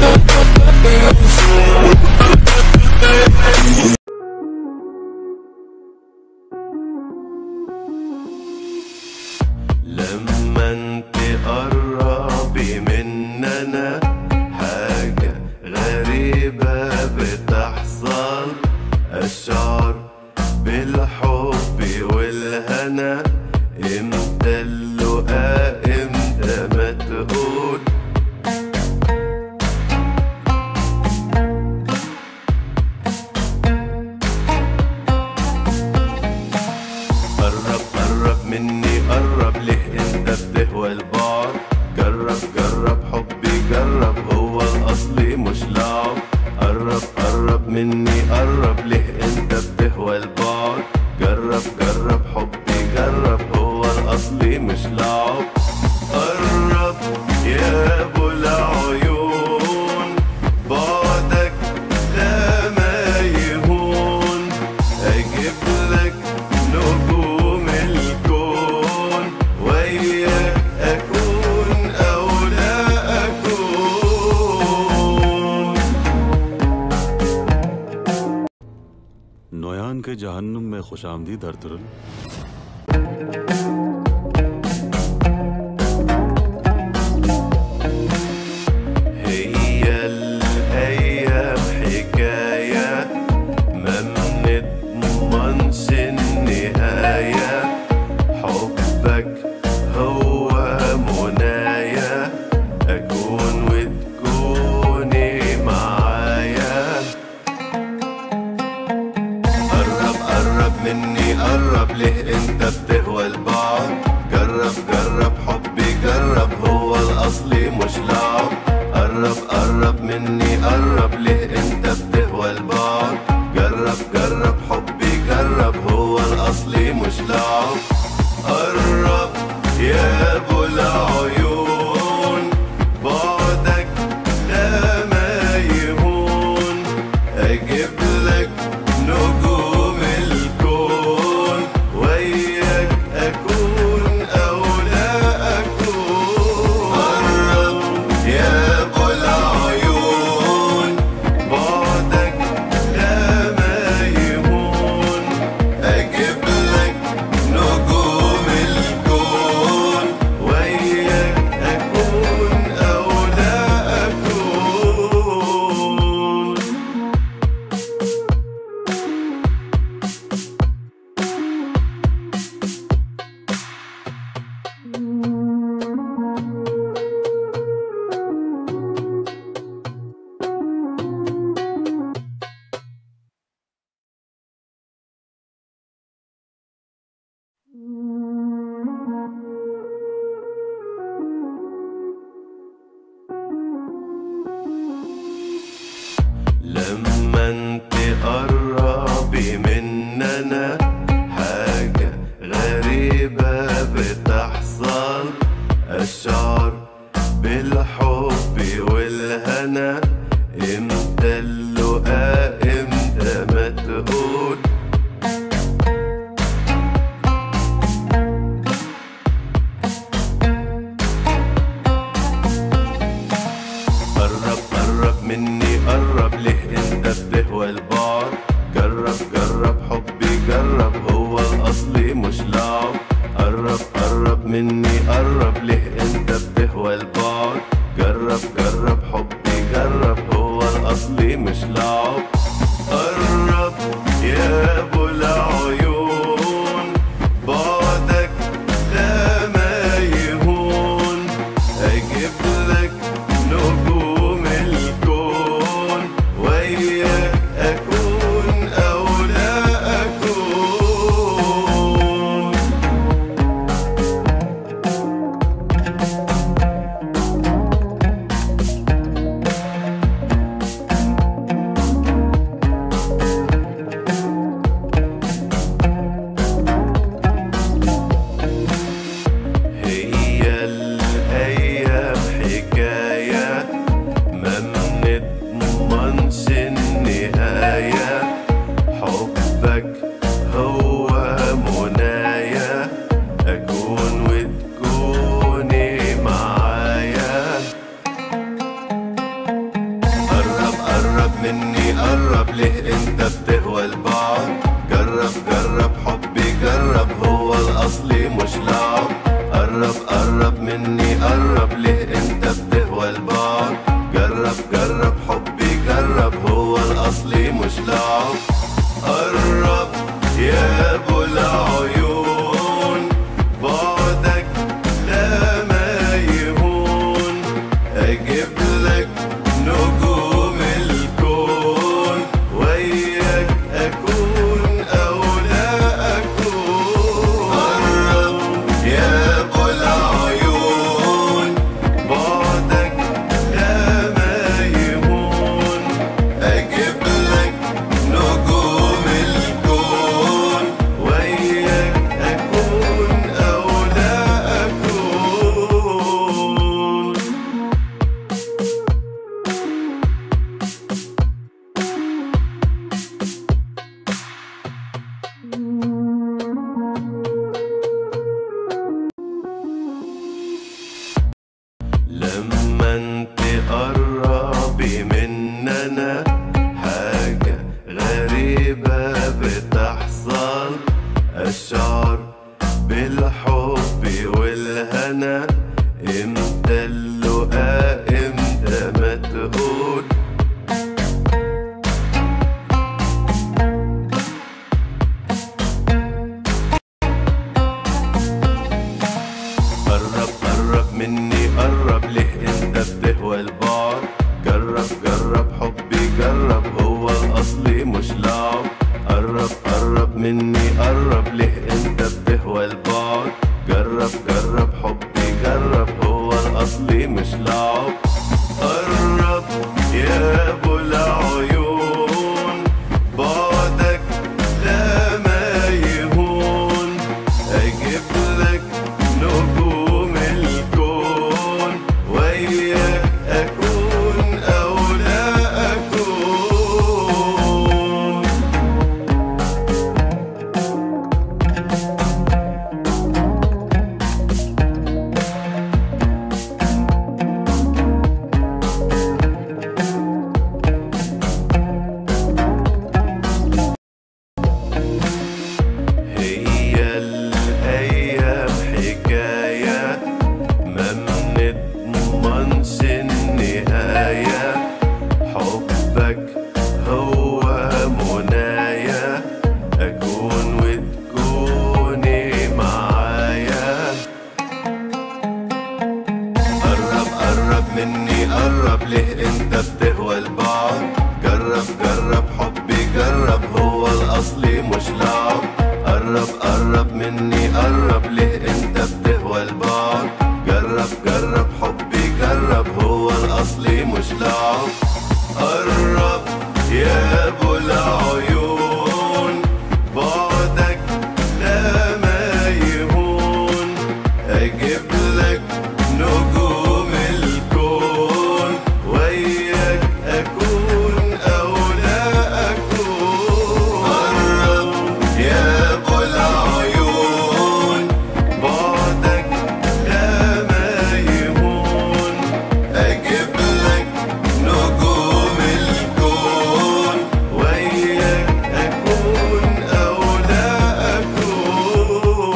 لما انت قربي مننا حاجة غريبة بتحصل أشعر بالحب والهنا امتى اللقاء امتى ما تقول قرب قرب مني قرب ليه انت بتهوى البعد جرب جرب حبي جرب هو الاصلي مش لعب قرب قرب مني قرب ليه انت بتهوى البعد جرب جرب حبي جرب هو الاصلي مش لعب قرب يا ابو العيون بعدك لا ما يهون اجيب لك نجوم الكون وياك اكون او لا اكون नोयान के जहन्नुम में खुश आमदीद अर्तुरुल هي الأيام حكاية ما بنضمنش النهاية حبك هو منايا أكون وتكوني معايا قرب قرب مني قرب ليه انت بتهوى البعض جرب جرب حبي جرب هو الاصلي مش لعب قرب قرب مني قرب ليه انت بتهوى البعض جرب جرب حبي جرب هو الاصلي مش لعب قرب يا ابو العيون بعدك لا ما يهون اجيب لك نجوم الكون وياك اكون او لا اكون قرب يا ابو العيون بعدك لا ما يهون اجيب لك نجوم الكون وياك اكون او لا اكون لما انت قربي مننا حاجة غريبة بتحصل أشعر بالحب والهنا امتى اللقاء امتى ما تقول قرب قرب مني قرب ليه انت بتهوى البعد جرب جرب حبي جرب هو الاصلي مش لعب قرب قرب مني قرب ليه انت بتهوى البعد جرب جرب حبي جرب هو الاصلي مش لعب قرب يا ابو العيون بعدك لا ما يهون اجيب لك نجوم الكون وياك اكون او لا اكون هي الأيام لما انت قربي مننا حاجة غريبة بتحصل أشعر بالحب والهنا امتى اللقاء امتى ما تقول قرب قرب مني قرب ليه انت بتهوى البعد جرب جرب حبي جرب هو الاصلي مش لعب قرب قرب مني قرب ليه انت بتهوى البعد جرب جرب حبي جرب هو الاصلي مش لعب قرب يا ابو العيون بعدك لا ما يهون اجيب لك نجوم الكون وياك اكون او لا اكون هي الأيام حكاية ما بنضمنش النهاية حبك هو منايا أكون وتكوني معايا قرب قرب مني قرب ليه انت بتهوى البعض جرب جرب حبي جرب هو الاصلي مش لعب قرب قرب مني قرب ليه انت بتهوى البعض جرب جرب حبي جرب هو الاصلي مش لعب قرب يا ابو العيون بعدك لا ما يهون اجيب لك نجوم الكون وياك اكون او لا اكون قرب يا ابو العيون بعدك لا ما يهون اجيب لك نجوم الكون وياك اكون او لا اكون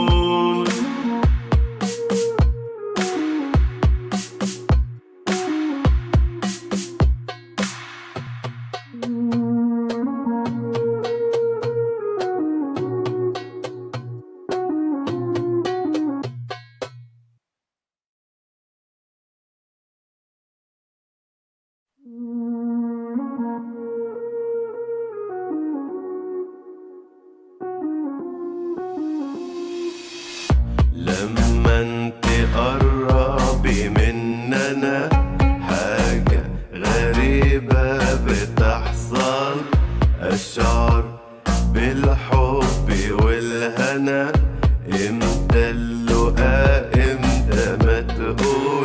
لما انت قربي مننا حاجة غريبة بتحصل أشعر بالحب والهنا امتى اللقاء امتى ما تقول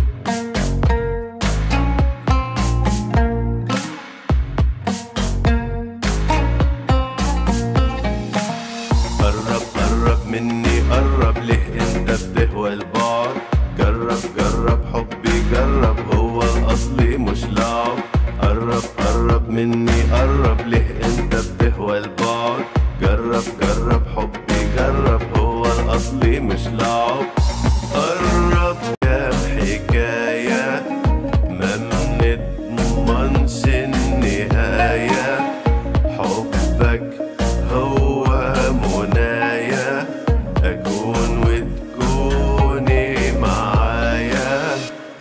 قرب قرب مني قرب ليه انت بتهوى البعد جرب جرب حبي جرب هو الاصلي مش لعب قرب قرب مني قرب ليه انت بتهوى البعد جرب جرب حبي جرب هو الاصلي مش لعب قرب يا حكاية ما بنضمنش النهاية حبك هو منايا أكون وتكوني معايا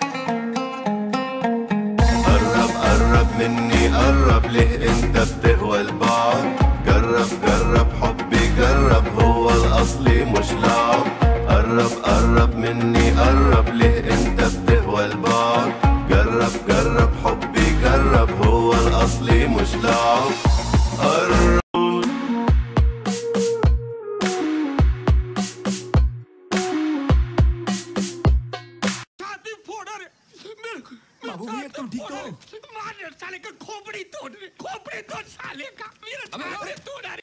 قرب قرب مني قرب ليه انت بتهوى البعض جرب جرب حبي جرب هو الأصلي مش لعب قرب قرب مني قرب ليه انت بتهوى البعض جرب جرب حبي جرب هو الأصلي مش لعب قرب छाती फोड़ा रे मेरे बाबू भी एकदम ठीक तो मार साले का खोपड़ी तोड़ रे खोपड़ी तोड़ साले का मेरा छाती तोड़ा रे